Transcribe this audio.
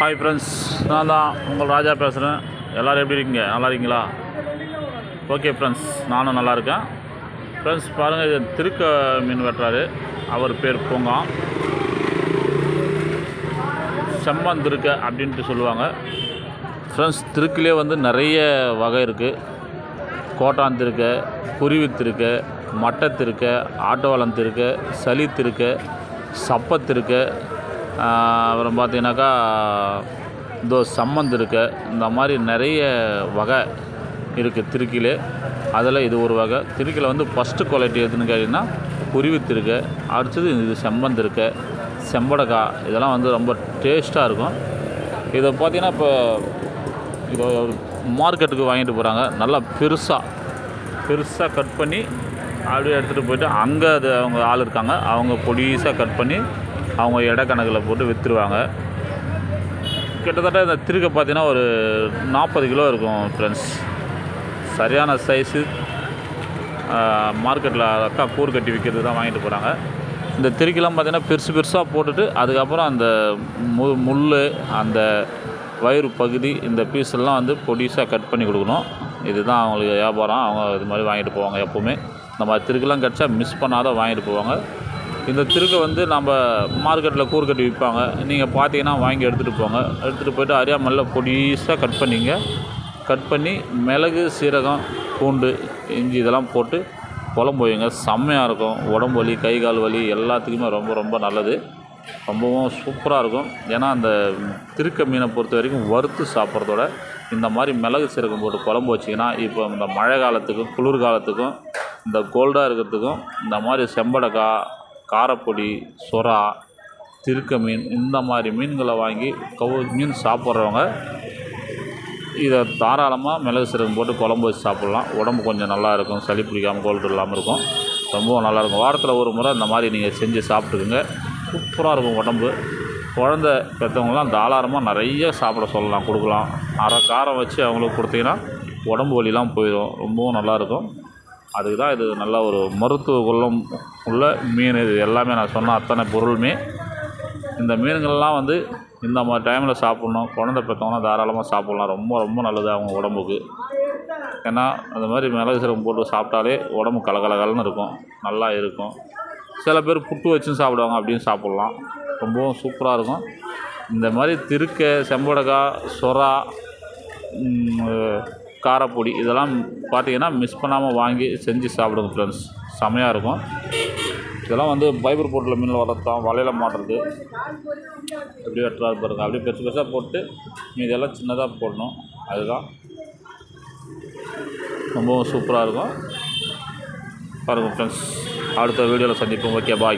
hi friends நான் தான் உங்கள் ராஜா பேசுகிறேன் எல்லோரும் எப்படி இருக்கீங்க நல்லா இருக்கீங்களா ஓகே ஃப்ரெண்ட்ஸ் நானும் நல்லா இருக்கேன் ஃப்ரெண்ட்ஸ் பாருங்கள் இது திருக்க மீன் வெட்டுறாரு அவர் பேர் பூங்கா செம்மன் திருக்க அப்படின்ட்டு சொல்லுவாங்க ஃப்ரெண்ட்ஸ் திருக்கிலே வந்து நிறைய வகை இருக்குது கோட்டான் திருக்க குருவி திருக்க மட்டை திருக்க ஆட்டோவளம் திருக்க சளி திருக்க சப்பத் திருக்க ஆஹ் அப்புறம் பார்த்தீங்கன்னாக்கா இதோ சம்மந்த் இருக்க இந்த மாதிரி நிறைய வகை இருக்குது திருக்கிலே அதில் இது ஒரு வகை திருக்கில் வந்து ஃபஸ்ட்டு குவாலிட்டி எதுன்னு கேட்டிங்கன்னா குருவி திருக்க அடுத்தது இது செம்மந்த் இருக்க செம்படக்காய் இதெல்லாம் வந்து ரொம்ப டேஸ்ட்டாக இருக்கும் இதை பார்த்தீங்கன்னா இப்போ இதை மார்க்கெட்டுக்கு வாங்கிட்டு போகிறாங்க நல்லா பெருசாக பெருசாக கட் பண்ணி அப்படியே எடுத்துகிட்டு போயிட்டு அங்கே அது அவங்க ஆள் இருக்காங்க அவங்க பொடிசாக கட் பண்ணி அவங்க எடை கணக்கில் போட்டு விற்றுருவாங்க கிட்டத்தட்ட இந்த திருக்க பார்த்தீங்கன்னா ஒரு நாற்பது கிலோ இருக்கும் ஃப்ரெண்ட்ஸ் சரியான சைஸு மார்க்கெட்டில் அக்கா கூறு கட்டி விற்கிறது தான் வாங்கிட்டு போகிறாங்க இந்த திருக்கெல்லாம் பார்த்தீங்கன்னா பெருசு பெருசாக போட்டுட்டு அதுக்கப்புறம் அந்த மு முள் அந்த வயிறு பகுதி இந்த பீஸ் எல்லாம் வந்து பொடிசாக கட் பண்ணி கொடுக்கணும் இதுதான் அவங்களுக்கு வியாபாரம் அவங்க இது மாதிரி வாங்கிட்டு போவாங்க எப்போவுமே இந்த மாதிரி திருக்கெல்லாம் கிடச்சா மிஸ் பண்ணாத வாங்கிட்டு போவாங்க இந்த திருக்கை வந்து நம்ம மார்க்கெட்டில் கூறு கட்டி விற்பாங்க நீங்கள் பார்த்தீங்கன்னா வாங்கி எடுத்துகிட்டு போங்க எடுத்துகிட்டு போயிட்டு அரியாமல்ல பொடிசாக கட் பண்ணிங்க கட் பண்ணி மிளகு சீரகம் பூண்டு இஞ்சி இதெல்லாம் போட்டு குழம்பு வைங்க செம்மையாக இருக்கும் உடம்பு வலி கை கால் வலி எல்லாத்துக்குமே ரொம்ப ரொம்ப நல்லது ரொம்பவும் சூப்பராக இருக்கும் ஏன்னா அந்த திருக்க மீனை பொறுத்த வரைக்கும் வறுத்து சாப்பிட்றதோட இந்த மாதிரி மிளகு சீரகம் போட்டு குழம்பு வச்சிங்கன்னா இப்போ இந்த மழை காலத்துக்கும் குளிர் காலத்துக்கும் இந்த கோல்டாக இருக்கிறதுக்கும் இந்த மாதிரி செம்படக்காய் காரப்பொடி சுறா திருக்க மீன் இந்த மாதிரி மீன்களை வாங்கி கவு மீன் சாப்பிட்றவங்க இதை தாராளமாக மிளகு சீரகம் போட்டு குழம்பு வச்சு சாப்பிட்லாம் உடம்பு கொஞ்சம் நல்லா இருக்கும் சளி பிடிக்காமல் கோல்டு இல்லாமல் இருக்கும் ரொம்பவும் நல்லாயிருக்கும் வாரத்தில் ஒரு முறை இந்த மாதிரி நீங்கள் செஞ்சு சாப்பிட்டுக்குங்க சூப்பராக இருக்கும் உடம்பு குழந்த பெற்றவங்களாம் தாராளமாக நிறைய சாப்பிட சொல்லலாம் கொடுக்கலாம் அரை காரம் வச்சு அவங்களுக்கு கொடுத்தீங்கன்னா உடம்பு வலிலாம் போயிடும் ரொம்பவும் நல்லாயிருக்கும் அதுக்கு தான் இது நல்ல ஒரு மருத்துவ குணம் உள்ள மீன் இது எல்லாமே நான் சொன்ன அத்தனை பொருளுமே இந்த மீன்கள்லாம் வந்து இந்த மாதிரி டைமில் சாப்பிட்ணும் குழந்த பெற்றவங்களாம் தாராளமாக சாப்பிட்லாம் ரொம்ப ரொம்ப நல்லது அவங்க உடம்புக்கு ஏன்னா அந்த மாதிரி மிளகு சீரகம் போட்டு சாப்பிட்டாலே உடம்பு கலகலகலன்னு இருக்கும் நல்லா இருக்கும் சில பேர் புட்டு வச்சும் சாப்பிடுவாங்க அப்படின்னு சாப்பிட்லாம் ரொம்பவும் சூப்பராக இருக்கும் இந்த மாதிரி திருக்க செம்படக்காய் சொரா ம், காரப்பொடி இதெல்லாம் பார்த்தீங்கன்னா மிஸ் பண்ணாமல் வாங்கி செஞ்சு சாப்பிடுங்க ஃப்ரெண்ட்ஸ் செமையாக இருக்கும் இதெல்லாம் வந்து பைபர் போட்டில் மீன் வளர்த்தோம் வலையில் மாட்டுறது எப்படி வெட்டுறாரு பாருங்க அப்படியே பெருசு பெருசாக போட்டு மீதெல்லாம் சின்னதாக போடணும் அதுதான் ரொம்பவும் சூப்பராக இருக்கும் பாருங்கள் ஃப்ரெண்ட்ஸ் அடுத்த வீடியோவில் சந்திப்போம் ஓகே பாய்